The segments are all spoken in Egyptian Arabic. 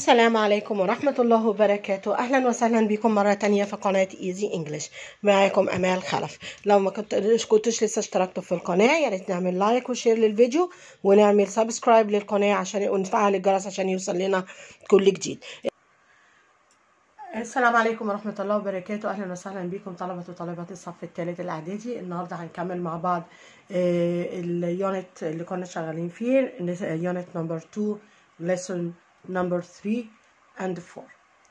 السلام عليكم ورحمة الله وبركاته أهلا وسهلا بكم مرة تانية في قناة ايزي انجلش معاكم أمال خلف لو ما كنت كنتش لسه اشتركتوا في القناة يا ريت نعمل لايك وشير للفيديو ونعمل سبسكرايب للقناة عشان ونفعل الجرس عشان يوصل لنا كل جديد السلام عليكم ورحمة الله وبركاته أهلا وسهلا بكم طلبة وطالبات الصف الثالث الإعدادي النهاردة هنكمل مع بعض اليونت اللي كنا شغالين فيه يونت نمبر 2 lesson number 3 and 4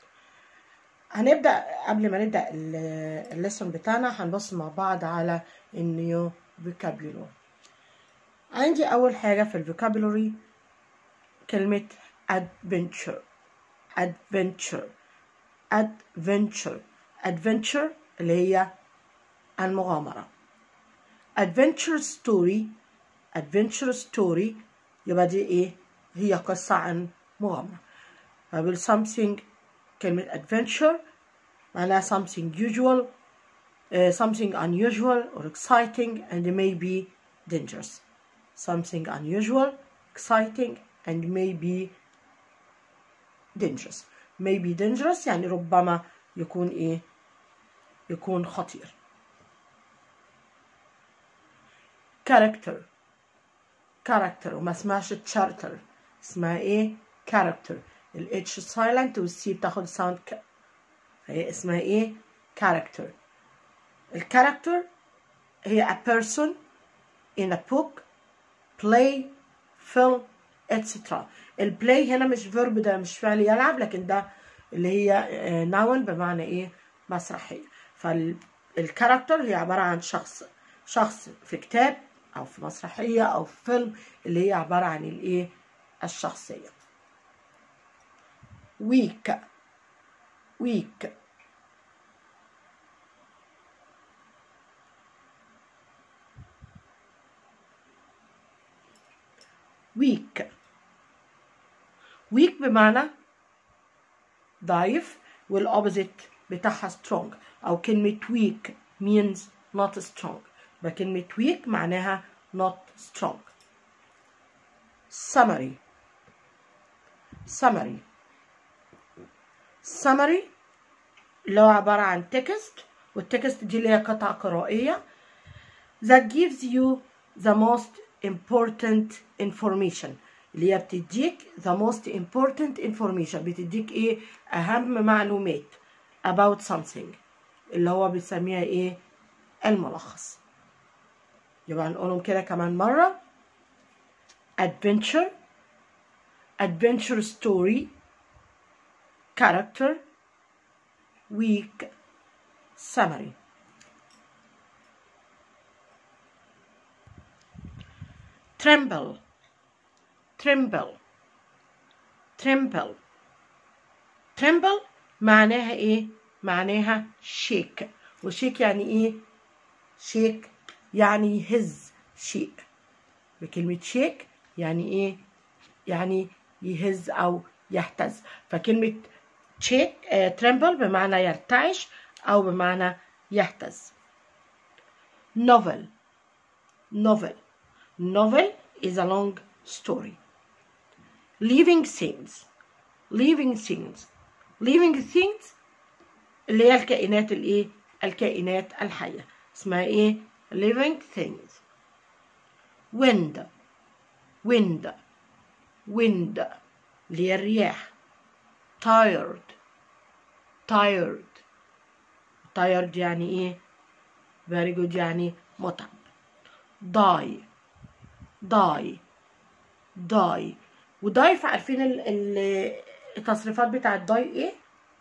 هنبدأ قبل ما نبدأ الليسون بتاعنا هنبص مع بعض على النيو vocabulary عندي أول حاجة في الفوكابولري كلمة adventure adventure adventure adventure اللي هي المغامرة adventure story adventure story يبقى دي ايه هي قصة عن مغامرة فبال something كلمة adventure معناها something usual uh, something unusual or exciting and maybe dangerous something unusual exciting and maybe dangerous maybe dangerous يعني ربما يكون ايه يكون خطير character character وما اسمهاش character اسمها ايه character ال H silent وال C بتاخد sound ك... فهي اسمها ايه character الكاركتر هي a person in a book play film etc البلاي هنا مش فيرب ده مش فعل يلعب لكن ده اللي هي نون بمعنى ايه مسرحيه فالكاركتر هي عباره عن شخص شخص في كتاب او في مسرحيه او في فيلم اللي هي عباره عن الايه الشخصيه week week weak weak بمعنى ضعيف والopposite بتاعها strong أو كلمة weak means not strong فكلمة weak معناها not strong summary summary summary اللي هو عبارة عن text والتكست دي اللي هي قطعة قرائية that gives you the most important information اللي هي بتديك the most important information بتديك ايه اهم معلومات about something اللي هو بنسميها ايه الملخص يبقى هنقولهم كده كمان مرة adventure adventure story character weak summary tremble tremble tremble tremble معناها ايه معناها shake وشيك يعني ايه shake يعني يهز شيء بكلمة shake يعني ايه يعني يهز او يهتز فكلمة shake آه tremble بمعنى يرتعش او بمعنى يهتز novel novel novel is a long story living things living things living things اللي هي الكائنات الايه الكائنات الحيه اسمها ايه living things wind wind wind اللي هي الرياح tired tired tired يعني ايه very good يعني متعب die die die وداي عارفين التصريفات بتاعت داي ايه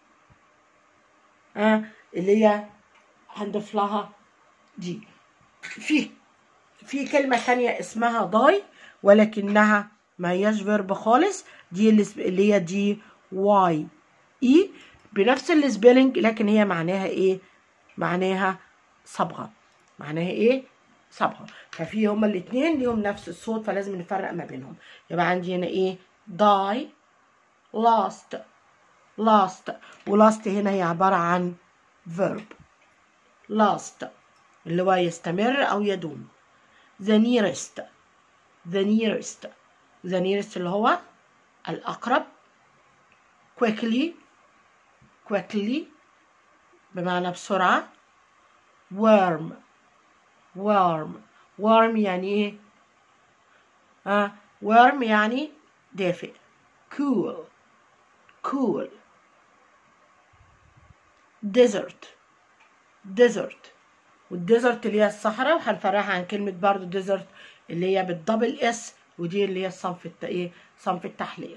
آه اللي هي هنضيف لها دي في في كلمة تانية اسمها داي ولكنها ما هياش فيرب خالص دي اللي هي دي واي اي بنفس السبيلنج لكن هي معناها ايه معناها صبغة معناها ايه صبغة ففي هما الاتنين ليهم نفس الصوت فلازم نفرق ما بينهم يبقى عندي هنا ايه die last last ولast هنا هي عبارة عن verb last اللي هو يستمر أو يدوم the nearest the nearest the nearest اللي هو الأقرب quickly quickly بمعنى بسرعة warm warm warm يعني ايه آه warm يعني دافئ cool cool desert desert والديزرت اللي هي الصحراء وهنفرقها عن كلمة برضو ديزرت اللي هي بالدبل اس ودي اللي هي الصنف الت... ايه صنف التحلية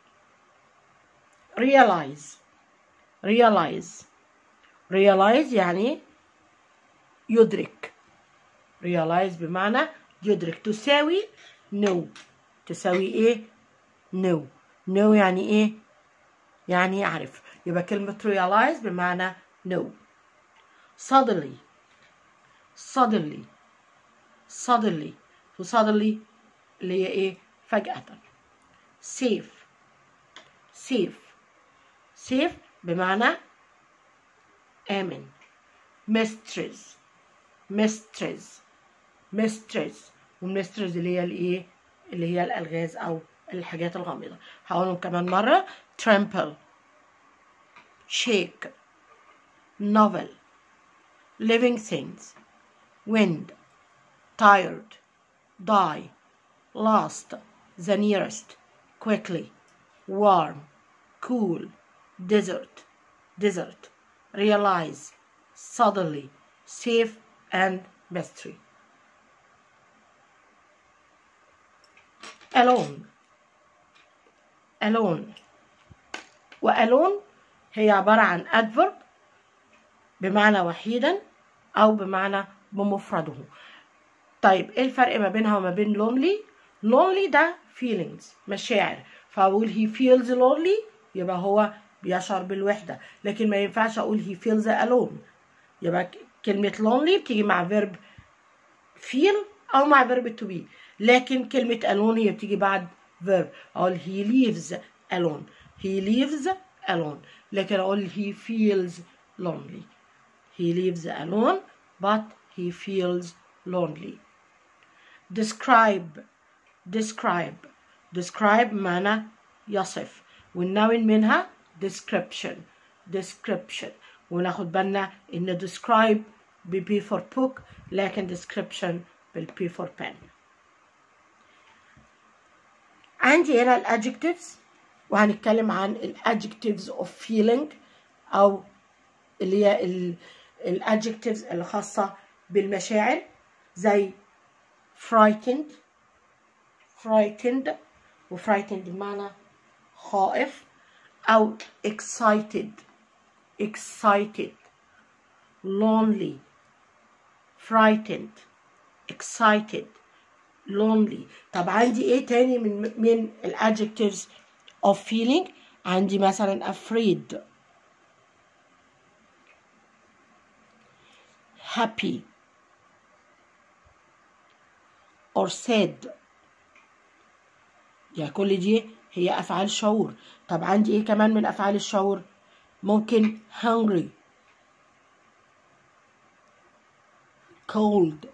realize realize realize يعني يدرك realize بمعنى يدرك تساوي know تساوي ايه know know يعني ايه يعني يعرف يبقى كلمة realize بمعنى know suddenly suddenly suddenly و suddenly اللي هي ايه فجأة safe safe safe بمعنى آمن mistress mistress mistress والmistress اللي هي الايه اللي هي الألغاز أو الحاجات الغامضة هقولهم كمان مرة trample shake novel living things wind tired die last the nearest quickly warm cool desert desert realize suddenly safe and mystery alone alone والone هي عبارة عن adverb بمعنى وحيدا أو بمعنى بمفرده طيب ايه الفرق ما بينها وما بين lonely lonely ده feelings مشاعر فأقول he feels lonely يبقى هو بيشعر بالوحدة لكن ما ينفعش أقول he feels alone يبقى كلمة lonely بتيجي مع verb feel أو مع verb to be لكن كلمة alone هي بتيجي بعد verb أقول he lives alone he lives alone لكن أقول he feels lonely he lives alone but he feels lonely describe describe describe معنى يصف والنون منها description description وناخد بالنا ان describe ب P for book لكن description بال P for pen عندي هنا الادجectives وهنتكلم عن الادجectives of feeling او اللي هي الادجectives اللي خاصة بالمشاعر زي frightened frightened و frightened بمعنى خائف أو excited excited lonely frightened excited lonely طب عندي ايه تاني من من الادجectives of feeling عندي مثلا afraid happy or sad يعني كل دي هي أفعال شعور طب عندي إيه كمان من أفعال الشعور ممكن hungry cold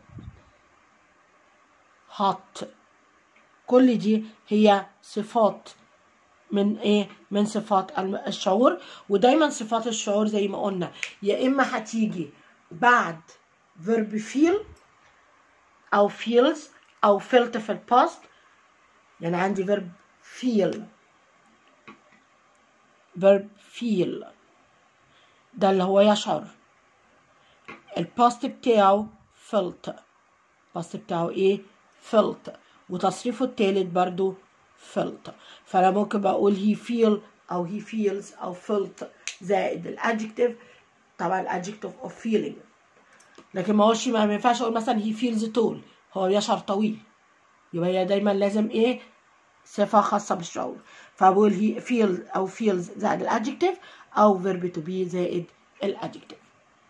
hot كل دي هي صفات من ايه من صفات الشعور ودايما صفات الشعور زي ما قلنا يا اما هتيجي بعد verb feel او feels او felt في الباست يعني عندي verb feel verb feel ده اللي هو يشعر الباست بتاعه felt الباست بتاعه ايه felt وتصريفه التالت برضو felt فانا ممكن بقول he feel او he feels او felt زائد الادجكتيف طبعا الادجكتيف of feeling لكن ما هوش ما ينفعش اقول مثلا he feels tall هو يشعر طويل يبقى هي دايما لازم ايه صفة خاصة بالشعور فبقول he feels أو feels زائد الادجكتيف أو verb to be زائد الادجكتيف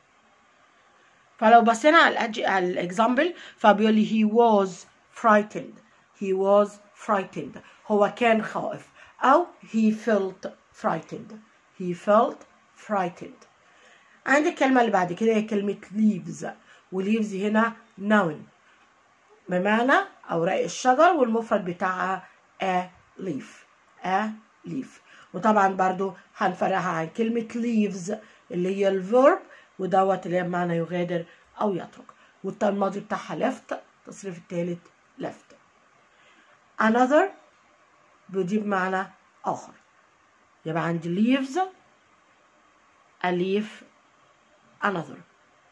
فلو بصينا على الاكزامبل فبيقول لي he was frightened he was frightened هو كان خائف أو he felt frightened he felt frightened عندي الكلمة اللي بعد كده هي كلمة leaves وليفز هنا noun بمعنى أوراق الشجر والمفرد بتاعها a leaf a leaf وطبعا برضو هنفرقها عن كلمة leaves اللي هي الفيرب ودوت اللي هي بمعنى يغادر أو يترك والماضي بتاعها left التصريف الثالث left another ودي بمعنى آخر يبقى عندي leaves a leaf another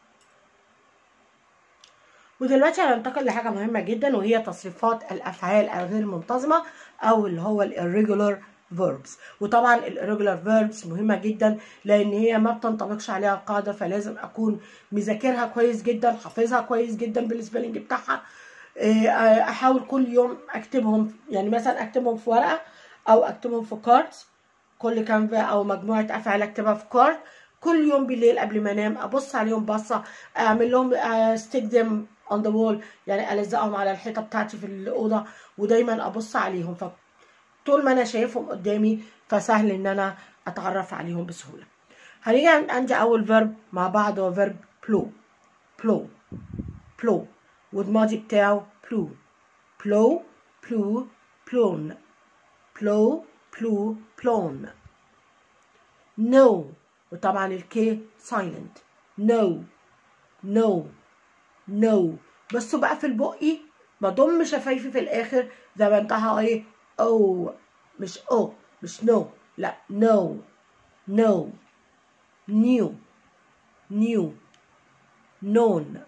ودلوقتي هننتقل لحاجة مهمة جدا وهي تصريفات الأفعال الغير منتظمة أو اللي هو ال irregular verbs وطبعا ال irregular verbs مهمة جدا لأن هي ما بتنطبقش عليها القاعدة فلازم أكون مذاكرها كويس جدا حافظها كويس جدا بالسبيلنج بتاعها أحاول كل يوم أكتبهم يعني مثلا أكتبهم في ورقة أو أكتبهم في كاردز كل كام أو مجموعة أفعال أكتبها في كارد كل يوم بالليل قبل ما انام ابص عليهم بصه اعمل لهم ستيك ذيم اون ذا وول يعني الزقهم على الحيطه بتاعتي في الاوضه ودايما ابص عليهم فطول ما انا شايفهم قدامي فسهل ان انا اتعرف عليهم بسهوله هنيجي عندي اول فيرب مع بعض هو فيرب بلو بلو بلو والماضي بتاعه بلو بلو بلو بلون بلو بلو بلون no وطبعا الكي سايلنت نو نو نو بس بقى في البقي بضم شفايفي في الاخر زي ما انتهى ايه او مش او مش نو لا نو نو نيو نيو نون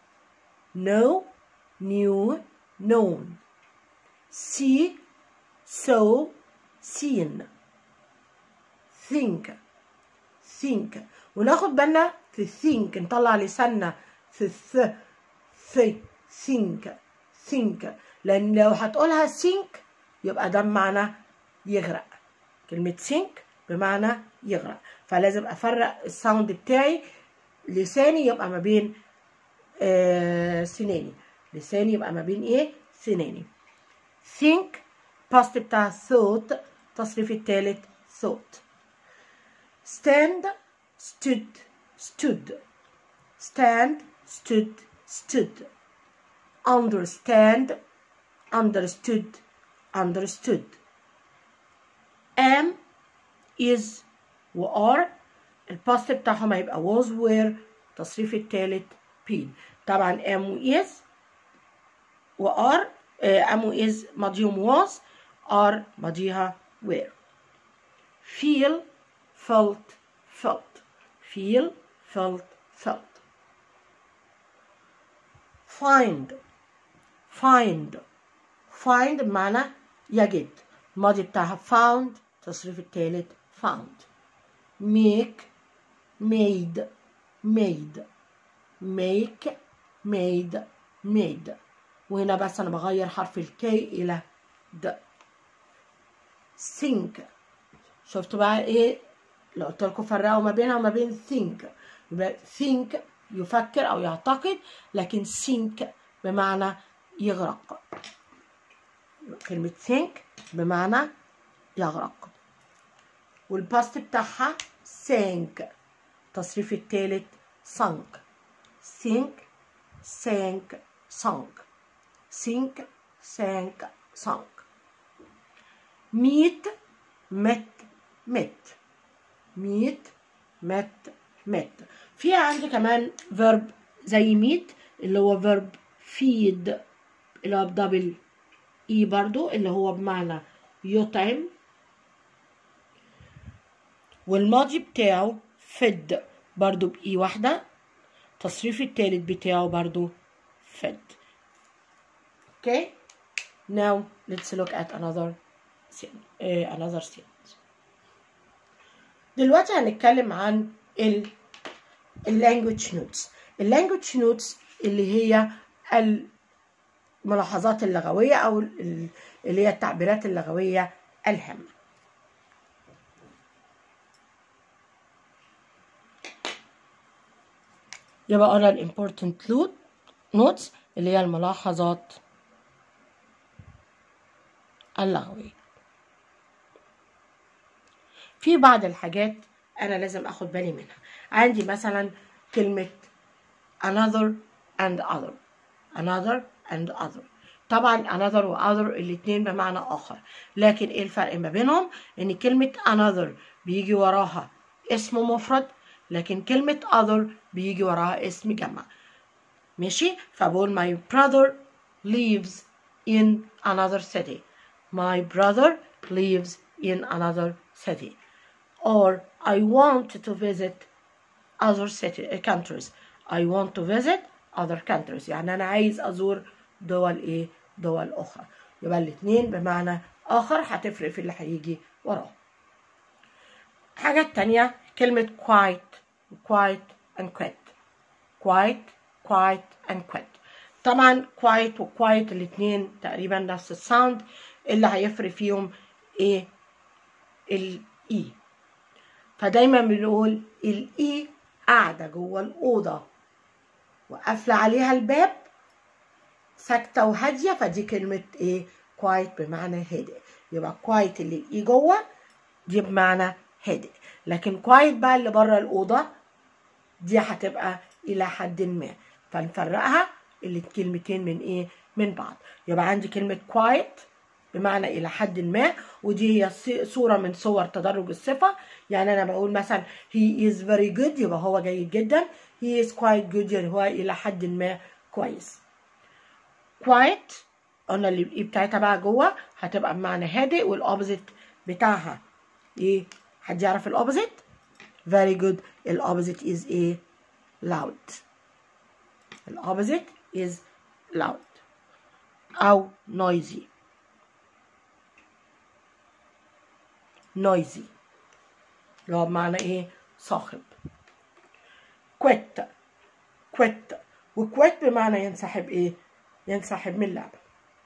نو نيو نون سي سو سين think think وناخد بالنا في think نطلع لساننا في الث في think think لان لو هتقولها think يبقى ده بمعنى يغرق كلمة think بمعنى يغرق فلازم افرق الساوند بتاعي لساني يبقى ما بين آه سناني لساني يبقى ما بين ايه سناني think past بتاع thought تصريف التالت thought stand stood stood stand stood stood understand understood understood am is و are الباست بتاعهم هيبقى was were التصريف التالت been طبعا am و is و are am و is ماضيهم was are ماضيها were feel felt felt feel felt felt find find find بمعنى يجد الماضي بتاعها found تصريف التالت found make made made make made made وهنا بس انا بغير حرف الكي الى د think شفتوا بقى ايه لو قلت لكم فرقوا ما بينها وما بين think يبقى think يفكر او يعتقد لكن sink بمعنى يغرق كلمة think بمعنى يغرق والباست بتاعها sank التصريف التالت sunk sink sank sunk sink sank sunk meet met met meet met met في عندي كمان verb زي meet اللي هو verb feed اللي هو بدبل اي برضو اللي هو بمعنى يطعم والماضي بتاعه fed برضو بإي واحدة التصريف التالت بتاعه برضو fed okay now let's look at another uh, another sentence دلوقتي هنتكلم عن ال language notes language notes اللي هي الملاحظات اللغوية أو اللي هي التعبيرات اللغوية الهامة يبقى قرا ال important notes اللي هي الملاحظات اللغوية في بعض الحاجات أنا لازم أخد بالي منها عندي مثلا كلمة another and other another and other طبعا another و other الاتنين بمعنى آخر لكن ايه الفرق ما بينهم ان كلمة another بيجي وراها اسم مفرد لكن كلمة other بيجي وراها اسم جمع ماشي فبقول my brother lives in another city my brother lives in another city or I want to visit other city countries I want to visit other countries يعني أنا عايز أزور دول إيه دول أخرى يبقى الاتنين بمعنى آخر هتفرق في اللي هيجي وراه حاجة تانية كلمة quiet quiet and quit quiet quiet and quit طبعا quiet و quiet الاتنين تقريبا نفس الساوند اللي هيفرق فيهم ايه الاي فدايما بنقول الاي قاعدة جوه الأوضة وقافلة عليها الباب ساكتة وهادية فدي كلمة ايه quiet بمعنى هادئ يبقى quiet اللي الاي جوه دي بمعنى هادئ لكن quiet بقى اللي بره الأوضة دي هتبقى إلى حد ما فنفرقها الكلمتين من ايه من بعض يبقى عندي كلمة quiet بمعنى إلى حد ما ودي هي صورة من صور تدرج الصفة يعني أنا بقول مثلا he is very good يبقى هو جيد جدا he is quite good يعني هو إلى حد ما كويس quiet قلنا اللي الإي بتاعتها بقى جوه هتبقى بمعنى هادئ والأوبزيت بتاعها إيه حد يعرف الأوبزيت very good الأوبزيت is إيه loud الأوبزيت is loud أو noisy noisy اللي هو بمعنى ايه صاخب quit quit وquit بمعنى ينسحب ايه ينسحب من اللعبة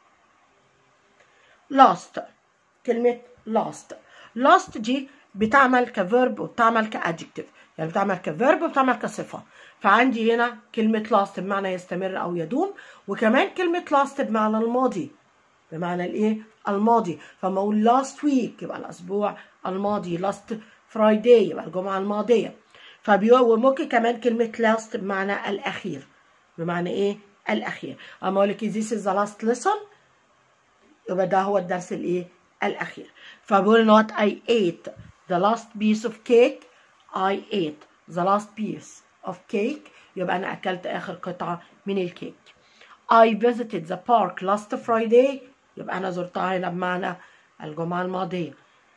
lost كلمة lost lost دي بتعمل كفيرب وبتعمل كادجكتيف يعني بتعمل كفيرب وبتعمل كصفة فعندي هنا كلمة lost بمعنى يستمر أو يدوم وكمان كلمة lost بمعنى الماضي بمعنى الايه الماضي فما اقول last week يبقى الاسبوع الماضي last friday يبقى الجمعه الماضيه فبيقول وممكن كمان كلمه last بمعنى الاخير بمعنى ايه الاخير اما اقول لك this is the last lesson يبقى ده هو الدرس الايه الاخير فبقول not I ate the last piece of cake I ate the last piece of cake يبقى انا اكلت اخر قطعه من الكيك I visited the park last Friday يبقى أنا زرتها هنا بمعنى الجمعة الماضية.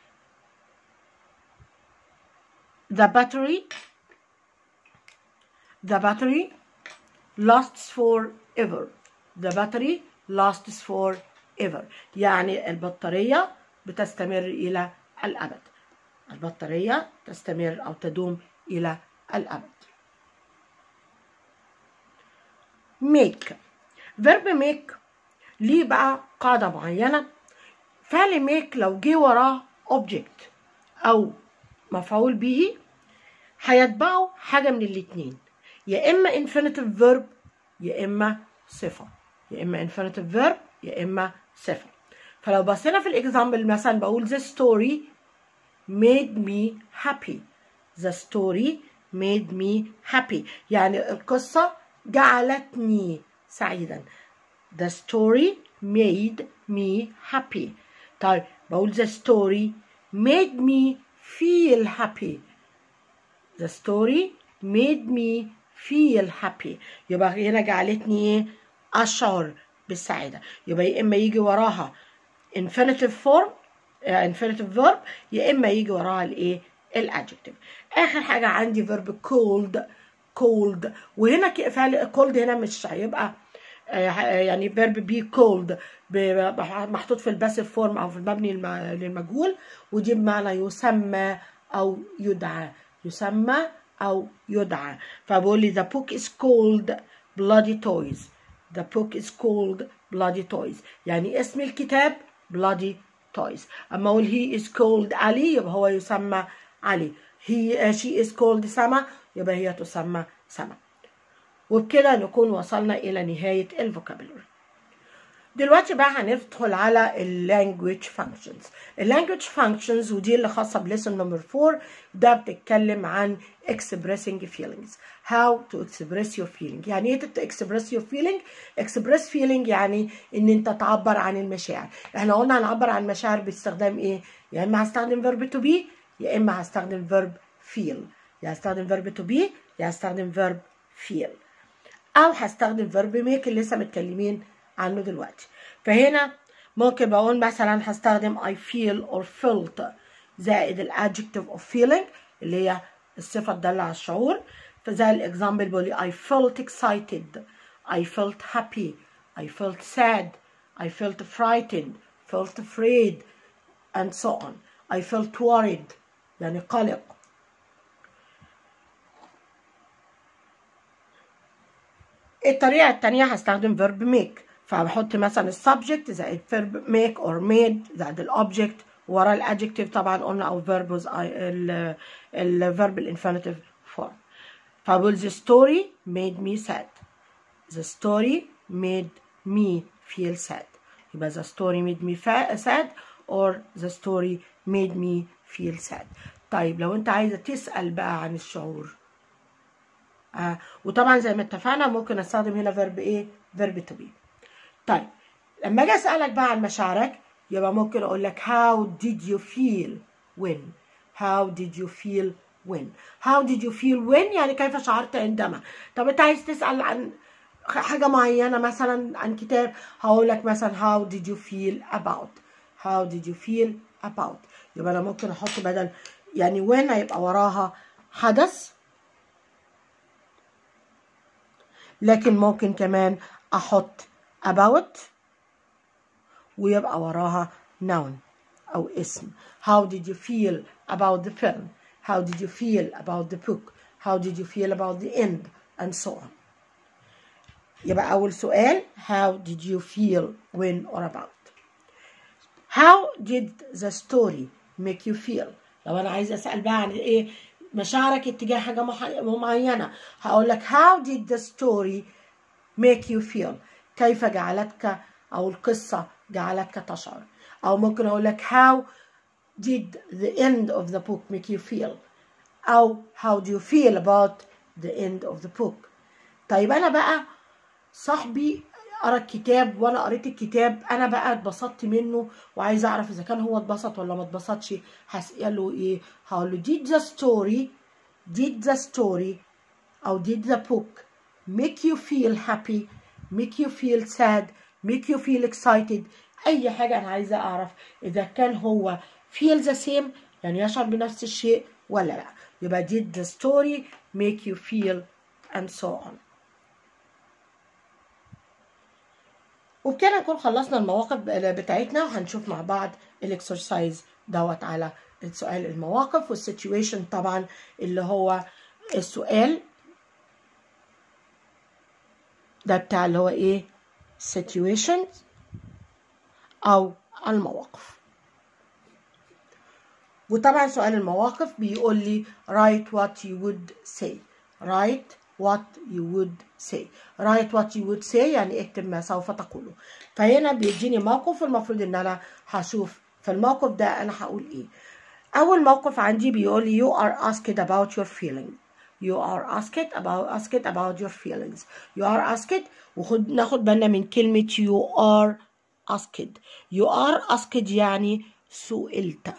The battery the battery lasts forever. The battery lasts forever. يعني البطارية بتستمر إلى الأبد. البطارية تستمر أو تدوم إلى الأبد. make verb make ليه بقى قاعدة معينة فعل ميك لو جه وراه object أو مفعول به هيتبعه حاجة من الاتنين يا إما infinitive verb يا إما صفة يا إما infinitive verb يا إما صفة فلو بصينا في الإكزامبل مثلا بقول the story made me happy the story made me happy يعني القصة جعلتني سعيدا The story made me happy. طيب بقول the story made me feel happy. The story made me feel happy. يبقى هنا جعلتني ايه؟ أشعر بالسعادة. يبقى يا إما يجي وراها infinitive form infinitive verb يا إما يجي وراها الإيه؟ الادجective. آخر حاجة عندي verb cold cold وهنا فعل cold هنا مش هيبقى يعني فيرب بي كولد محطوط في الباسيف فورم او في المبني للمجهول ودي بمعنى يسمى او يدعى يسمى او يدعى فبقول لي the book is called bloody toys the book is called bloody toys يعني اسم الكتاب bloody toys اما اقول he is called علي يبقى هو يسمى علي he she is called سما يبقى هي تسمى سما وبكده نكون وصلنا إلى نهاية الفوكابولري دلوقتي بقى هندخل على اللانجوج فانكشنز اللانجوج فانكشنز ودي اللي خاصه بليسون نمبر 4 ده بتتكلم عن expressing feelings how to express your feeling يعني ايه to express your feeling express feeling يعني ان انت تعبر عن المشاعر احنا قلنا هنعبر عن المشاعر باستخدام ايه يا اما هستخدم verb to be يا اما هستخدم verb feel يا هستخدم verb to be يا هستخدم verb feel او هستخدم verb make اللي لسه متكلمين عنه دلوقتي فهنا ممكن بقول مثلا هستخدم I feel or felt زائد ال adjective of feeling اللي هي الصفة الدالة على الشعور فزي الإكزامبل بقول I felt excited I felt happy I felt sad I felt frightened felt afraid and so on I felt worried يعني قلق الطريقة التانية هستخدم verb make فبحط مثلا السبجكت زائد verb make or made زائد الأوبجكت ورا الادجكتيف طبعا قلنا او verb was الفيرب الانفينيتيف form فبقول the story made me sad the story made me feel sad يبقى the story made me sad or the story made me feel sad طيب لو انت عايزه تسال بقى عن الشعور آه وطبعا زي ما اتفقنا ممكن استخدم هنا فيرب ايه فيرب تو بي طيب لما اجي اسالك بقى عن مشاعرك يبقى ممكن اقول لك how did you feel when how did you feel when how did you feel when يعني كيف شعرت عندما طب انت عايز تسال عن حاجه معينه مثلا عن كتاب هقول لك مثلا how did you feel about how did you feel about يبقى انا ممكن احط بدل يعني when هيبقى وراها حدث لكن ممكن كمان احط about ويبقى وراها noun او اسم how did you feel about the film how did you feel about the book how did you feel about the end and so on يبقى اول سؤال how did you feel when or about how did the story make you feel لو انا عايزه اسال بقى عن ايه مشاعرك اتجاه حاجه معينه هقول لك how did the story make you feel كيف جعلتك او القصه جعلتك تشعر او ممكن اقول لك how did the end of the book make you feel او how do you feel about the end of the book طيب انا بقى صاحبي قرا الكتاب وانا قريت الكتاب انا بقى اتبسطت منه وعايزه اعرف اذا كان هو اتبسط ولا ما اتبسطش هساله ايه هقول له did the story did the story او did the book make you feel happy make you feel sad make you feel excited اي حاجه انا عايزه اعرف اذا كان هو feel the same يعني يشعر بنفس الشيء ولا لا يبقى did the story make you feel and so on وبكده نكون خلصنا المواقف بتاعتنا وهنشوف مع بعض الاكسرسايز دوت على السؤال المواقف والسيتويشن طبعا اللي هو السؤال ده بتاع اللي هو ايه situations او المواقف وطبعا سؤال المواقف بيقول لي write what you would say write what you would say write what you would say يعني اكتب ما سوف تقوله فهنا بيديني موقف المفروض ان انا هشوف في الموقف ده انا هقول ايه اول موقف عندي بيقول لي you are asked about your feelings you are asked about asked about your feelings you are asked وخد ناخد بالنا من كلمة you are asked you are asked يعني سئلت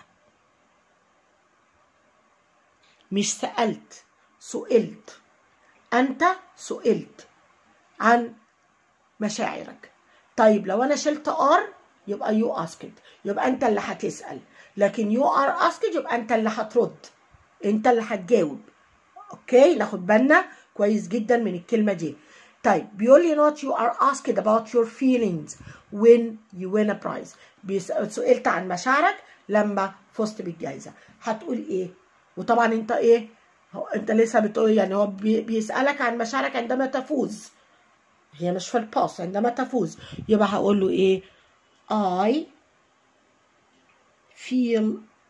مش سألت سئلت أنت سئلت عن مشاعرك طيب لو أنا شلت ار يبقى يو اسكت يبقى أنت اللي هتسأل لكن يو ار اسكت يبقى أنت اللي هترد أنت اللي هتجاوب أوكي ناخد بالنا كويس جدا من الكلمة دي طيب بيقول لي not you are asked about your feelings when you win a prize سئلت عن مشاعرك لما فزت بالجائزة هتقول إيه وطبعا أنت إيه هو انت لسه بتقول يعني هو بيسألك عن مشاعرك عندما تفوز هي مش في الباس عندما تفوز يبقى هقول له ايه I feel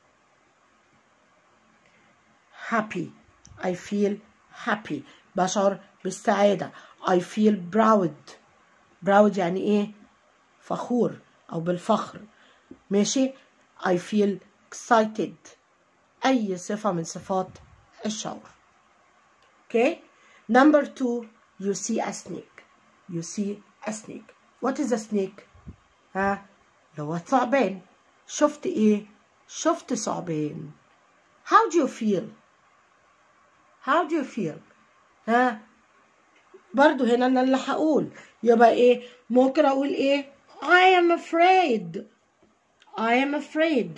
happy I feel happy بشعر بالسعادة I feel proud proud يعني ايه فخور أو بالفخر ماشي I feel excited أي صفة من صفات الشعور okay number two you see a snake you see a snake what is a snake ها اللي هو ثعبان شفت ايه شفت ثعبان how do you feel how do you feel ها برضو هنا انا اللي هقول يبقى ايه ممكن اقول ايه I am afraid I am afraid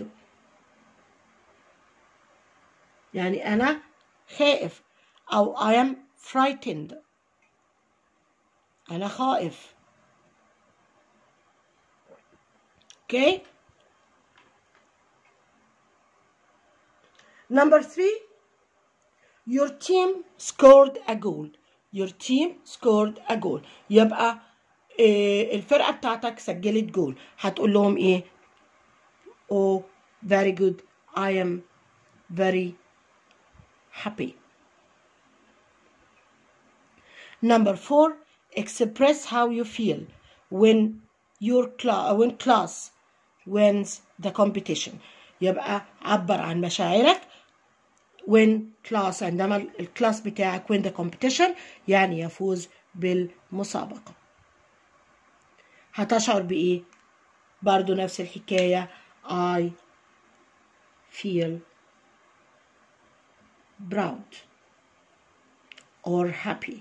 يعني انا خائف او I am frightened انا خائف okay number three your team scored a goal your team scored a goal يبقى إيه الفرقة بتاعتك سجلت جول هتقول لهم ايه oh very good I am very happy number four express how you feel when your class when class wins the competition يبقى عبر عن مشاعرك when class عندما الكلاس بتاعك win the competition يعني يفوز بالمسابقة هتشعر بإيه؟ برضو نفس الحكاية I feel proud or happy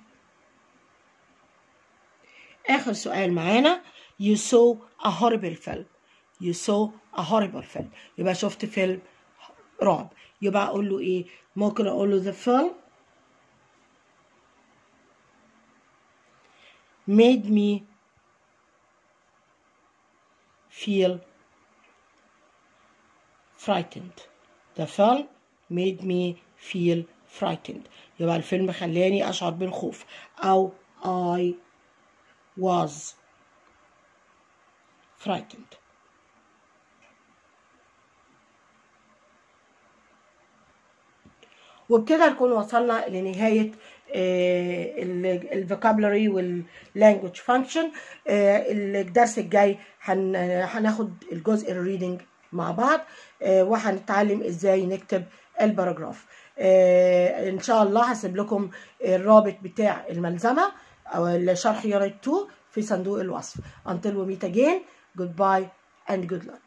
آخر سؤال معانا you saw a horrible film you saw a horrible film يبقى شفت فيلم رعب يبقى أقول له إيه ممكن أقول له the film made me feel frightened the film made me feel frightened يبقى الفيلم خلاني أشعر بالخوف أو I was frightened وبكده نكون وصلنا لنهاية الفوكابلري واللانجوج فانكشن الدرس الجاي هناخد الجزء الريدنج مع بعض وهنتعلم ازاي نكتب الباراجراف ان شاء الله هسيب لكم الرابط بتاع الملزمه او الشرح يونت 2 في صندوق الوصف until we meet again goodbye and good luck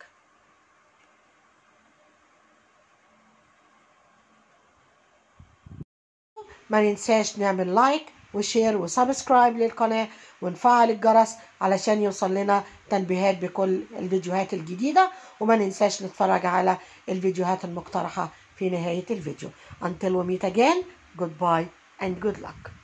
ما ننساش نعمل لايك وشير وسبسكرايب للقناة ونفعل الجرس علشان يوصل لنا تنبيهات بكل الفيديوهات الجديدة وما ننساش نتفرج على الفيديوهات المقترحة في نهاية الفيديو until we meet again goodbye and good luck